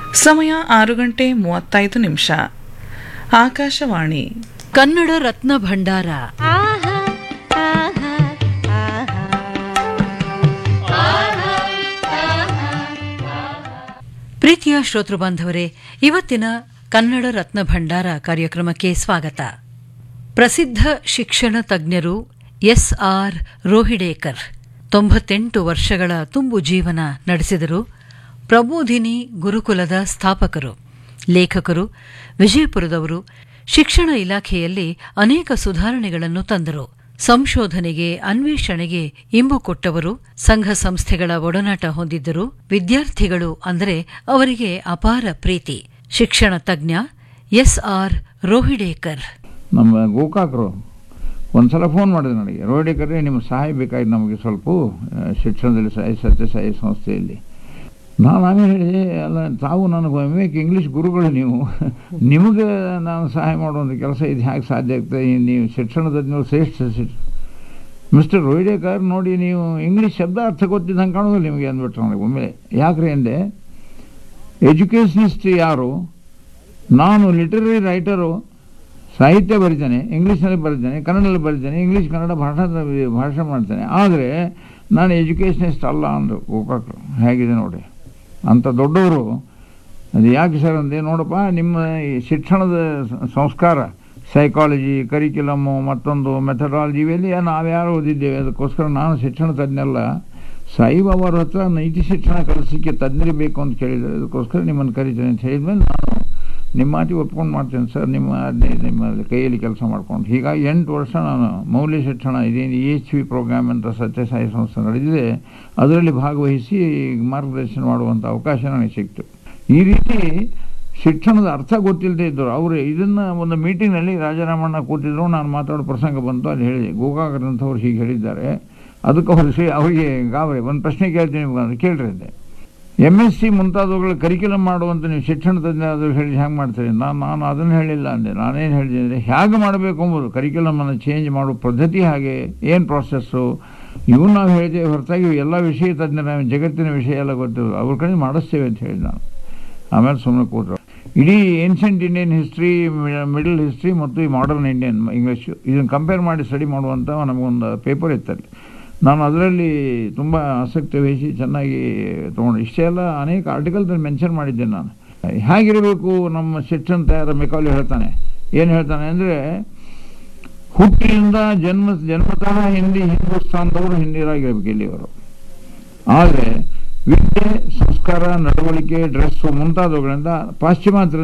ಸಮಯ ಆರು ಗಂಟೆ ಮೂವತ್ತೈದು ನಿಮಿಷ ಆಕಾಶವಾಣಿ ಕನ್ನಡ ರತ್ನ ಭಂಡಾರ ಪ್ರೀತಿಯ ಶ್ರೋತೃ ಬಾಂಧವರೇ ಇವತ್ತಿನ ಕನ್ನಡ ರತ್ನ ಭಂಡಾರ ಕಾರ್ಯಕ್ರಮಕ್ಕೆ ಸ್ವಾಗತ ಪ್ರಸಿದ್ಧ ಶಿಕ್ಷಣ ತಜ್ಞರು ಎಸ್ ಆರ್ ರೋಹಿಡೇಕರ್ ತೊಂಬತ್ತೆಂಟು ವರ್ಷಗಳ ತುಂಬು ಜೀವನ ನಡೆಸಿದರು ಪ್ರಬೋಧಿನಿ ಗುರುಕುಲದ ಸ್ಥಾಪಕರು ಲೇಖಕರು ವಿಜಯಪುರದವರು ಶಿಕ್ಷಣ ಇಲಾಖೆಯಲ್ಲಿ ಅನೇಕ ಸುಧಾರಣೆಗಳನ್ನು ತಂದರು ಸಂಶೋಧನೆಗೆ ಅನ್ವೇಷಣೆಗೆ ಇಂಬು ಕೊಟ್ಟವರು ಸಂಘ ಸಂಸ್ಥೆಗಳ ಒಡನಾಟ ಹೊಂದಿದ್ದರು ವಿದ್ಯಾರ್ಥಿಗಳು ಅಂದರೆ ಅವರಿಗೆ ಅಪಾರ ಪ್ರೀತಿ ಶಿಕ್ಷಣ ತಜ್ಞ ಎಸ್ ಆರ್ ರೋಹಿಡೇಕರ್ ನಮ್ಮ ಗೋಕಾಕರು ಒಂದ್ಸಲ ಫೋನ್ ಮಾಡಿದ್ರು ನನಗೆ ರೋಡಿಕರೇ ನಿಮ್ಮ ಸಹಾಯ ಬೇಕಾಗಿದೆ ನಮಗೆ ಸ್ವಲ್ಪ ಆ, ಶಿಕ್ಷಣದಲ್ಲಿ ಸಹಾಯ ಸತ್ಯಸಾಯಿ ಸಂಸ್ಥೆಯಲ್ಲಿ ನಾನು ಆಮೇಲೆ ಹೇಳಿದೆ ಅಲ್ಲ ತಾವು ನನಗೆ ವಿವೇಕ್ ಇಂಗ್ಲೀಷ್ ಗುರುಗಳು ನೀವು ನಿಮಗೆ ನಾನು ಸಹಾಯ ಮಾಡುವಂಥ ಕೆಲಸ ಇದು ಹೇಗೆ ಸಾಧ್ಯ ಆಗ್ತದೆ ಈ ನೀವು ಶಿಕ್ಷಣದಲ್ಲಿ ಶ್ರೇಷ್ಠ ಶಿಕ್ಷ ಮಿಸ್ಟರ್ ರೋಹಿಡೇಕರ್ ನೋಡಿ ನೀವು ಇಂಗ್ಲೀಷ್ ಶಬ್ದ ಅರ್ಥ ಗೊತ್ತಿದ್ದಂಗೆ ಕಾಣೋದಿಲ್ಲ ನಿಮಗೆ ಅಂದ್ಬಿಟ್ರು ನನಗೆ ಒಮ್ಮೆ ಯಾಕ್ರಿ ಅಂದೆ ಎಜುಕೇಷನಿಸ್ಟ್ ಯಾರು ನಾನು ಲಿಟರರಿ ರೈಟರು ಸಾಹಿತ್ಯ ಬರಿತೇನೆ ಇಂಗ್ಲೀಷ್ನಲ್ಲಿ ಬರಿತೇನೆ ಕನ್ನಡದಲ್ಲಿ ಬರಿತೇನೆ ಇಂಗ್ಲೀಷ್ ಕನ್ನಡ ಭಾಷಾ ಭಾಷೆ ಮಾಡ್ತೇನೆ ಆದರೆ ನಾನು ಎಜುಕೇಷನಿಸ್ಟ್ ಅಲ್ಲ ಅಂದರು ಗೋಕಾಕರು ಹೇಗಿದೆ ನೋಡಿ ಅಂಥ ದೊಡ್ಡವರು ಅದು ಯಾಕೆ ಸರ್ ಅಂದೆ ನೋಡಪ್ಪ ನಿಮ್ಮ ಈ ಶಿಕ್ಷಣದ ಸ- ಸಂಸ್ಕಾರ ಸೈಕಾಲಜಿ ಕರಿಕ್ಯುಲಮ್ಮು ಮತ್ತೊಂದು ಮೆಥಡಾಲಜಿ ಇವೆಲ್ಲ ನಾವ್ಯಾರು ಓದಿದ್ದೇವೆ ಅದಕ್ಕೋಸ್ಕರ ನಾನು ಶಿಕ್ಷಣ ತಜ್ಞಲ್ಲ ಸಾಯಿಬಾಬಾರ ಹತ್ರ ನೈತಿ ಶಿಕ್ಷಣ ಕಲಿಸಲಿಕ್ಕೆ ತಜ್ಞರು ಬೇಕು ಅಂತ ಕೇಳಿದ್ದಾರೆ ಅದಕ್ಕೋಸ್ಕರ ನಿಮ್ಮನ್ನು ಕರಿತೇನೆ ಅಂತ ಹೇಳಿದ್ಮೇಲೆ ನಾನು ನಿಮ್ಮ ಮಾತಿಗೆ ಒಪ್ಕೊಂಡು ಮಾಡ್ತೇನೆ ಸರ್ ನಿಮ್ಮ ಆಜ್ಞೆ ನಿಮ್ಮ ಕೈಯಲ್ಲಿ ಕೆಲಸ ಮಾಡ್ಕೊಂಡು ಹೀಗಾಗಿ ಎಂಟು ವರ್ಷ ನಾನು ಮೌಲ್ಯ ಶಿಕ್ಷಣ ಇದೇನು ಇ ಎಚ್ ವಿ ಪ್ರೋಗ್ರಾಮ್ ಅಂತ ಸತ್ಯಸಾಯಿ ಸಂಸ್ಥೆ ನಡೆದಿದೆ ಅದರಲ್ಲಿ ಭಾಗವಹಿಸಿ ಮಾರ್ಗದರ್ಶನ ಮಾಡುವಂಥ ಅವಕಾಶ ನನಗೆ ಸಿಕ್ತು ಈ ರೀತಿ ಶಿಕ್ಷಣದ ಅರ್ಥ ಗೊತ್ತಿಲ್ಲದೆ ಇದ್ದರು ಅವರು ಇದನ್ನು ಒಂದು ಮೀಟಿಂಗ್ನಲ್ಲಿ ರಾಜಾರಾಮಣ್ಣ ಕೂತಿದ್ರು ನಾನು ಮಾತಾಡೋ ಪ್ರಸಂಗ ಬಂತು ಅಲ್ಲಿ ಹೇಳಿದೆ ಗೋಕಾಕರಂಥವ್ರು ಹೀಗೆ ಹೇಳಿದ್ದಾರೆ ಅದಕ್ಕೆ ಅವರು ಸಿ ಅವರಿಗೆ ಗಾಬರಿ ಒಂದು ಪ್ರಶ್ನೆ ಕೇಳ್ತೀನಿ ನಿಮ್ಗೆ ಅಂದ್ರೆ ಕೇಳ್ರಿ ಅಂದೆ ಎಮ್ ಎಸ್ ಸಿ ಮುಂತಾದವುಗಳ ಕರಿಕ್ಯುಲಮ್ ಮಾಡುವಂಥ ನೀವು ಶಿಕ್ಷಣ ತಜ್ಞ ಅದು ಹೇಳಿ ಹ್ಯಾಂಗೆ ಮಾಡ್ತೀರಿ ನಾನು ನಾನು ಅದನ್ನು ಹೇಳಿಲ್ಲ ಅಂದೆ ನಾನೇನು ಹೇಳಿದೆ ಅಂದರೆ ಹೇಗೆ ಮಾಡಬೇಕು ಎಂಬುದು ಕರಿಕ್ಯುಲಮನ್ನು ಚೇಂಜ್ ಮಾಡೋ ಪದ್ಧತಿ ಹಾಗೆ ಏನು ಪ್ರಾಸೆಸ್ಸು ಇವನು ನಾವು ಹೇಳಿದ್ದೇವೆ ಹೊರತಾಗಿ ಎಲ್ಲ ವಿಷಯ ತಜ್ಞರ ಜಗತ್ತಿನ ವಿಷಯ ಎಲ್ಲ ಗೊತ್ತಿರೋದು ಅವ್ರ ಕಡೆ ಮಾಡಿಸ್ತೇವೆ ಅಂತ ಹೇಳಿ ನಾನು ಆಮೇಲೆ ಸುಮ್ಮನೆ ಕೂತರು ಇಡೀ ancient Indian history middle history ಮತ್ತು ಈ ಮಾಡರ್ನ್ ಇಂಡಿಯನ್ ಇಂಗ್ಲೀಷು ಇದನ್ನು ಕಂಪೇರ್ ಮಾಡಿ ಸ್ಟಡಿ ಮಾಡುವಂಥ ನಮಗೊಂದು ಪೇಪರ್ ಇತ್ತಲ್ಲಿ ನಾನು ಅದರಲ್ಲಿ ತುಂಬ ಆಸಕ್ತಿ ವಹಿಸಿ ಚೆನ್ನಾಗಿ ತೊಗೊಂಡು ಇಷ್ಟೇ ಎಲ್ಲ ಅನೇಕ ಆರ್ಟಿಕಲ್ದಲ್ಲಿ ಮೆನ್ಷನ್ ಮಾಡಿದ್ದೇನೆ ನಾನು ಹೇಗಿರಬೇಕು ನಮ್ಮ ಶಿಕ್ಷಣ ತಯಾರ ಮೆಕಾಲಿ ಹೇಳ್ತಾನೆ ಏನು ಹೇಳ್ತಾನೆ ಅಂದರೆ ಹುಟ್ಟಿನಿಂದ ಜನ್ಮ ಜನ್ಮತಃ ಹಿಂದಿ ಹಿಂದೂಸ್ತಾನದವರು ಹಿಂದಿರಾಗಿರ್ಬೇಕು ಇಲ್ಲಿಯವರು ಆದರೆ ವಿದ್ಯೆ ಸಂಸ್ಕಾರ ನಡವಳಿಕೆ ಡ್ರೆಸ್ಸು ಮುಂತಾದವುಗಳಿಂದ ಪಾಶ್ಚಿಮಾತ್ಯ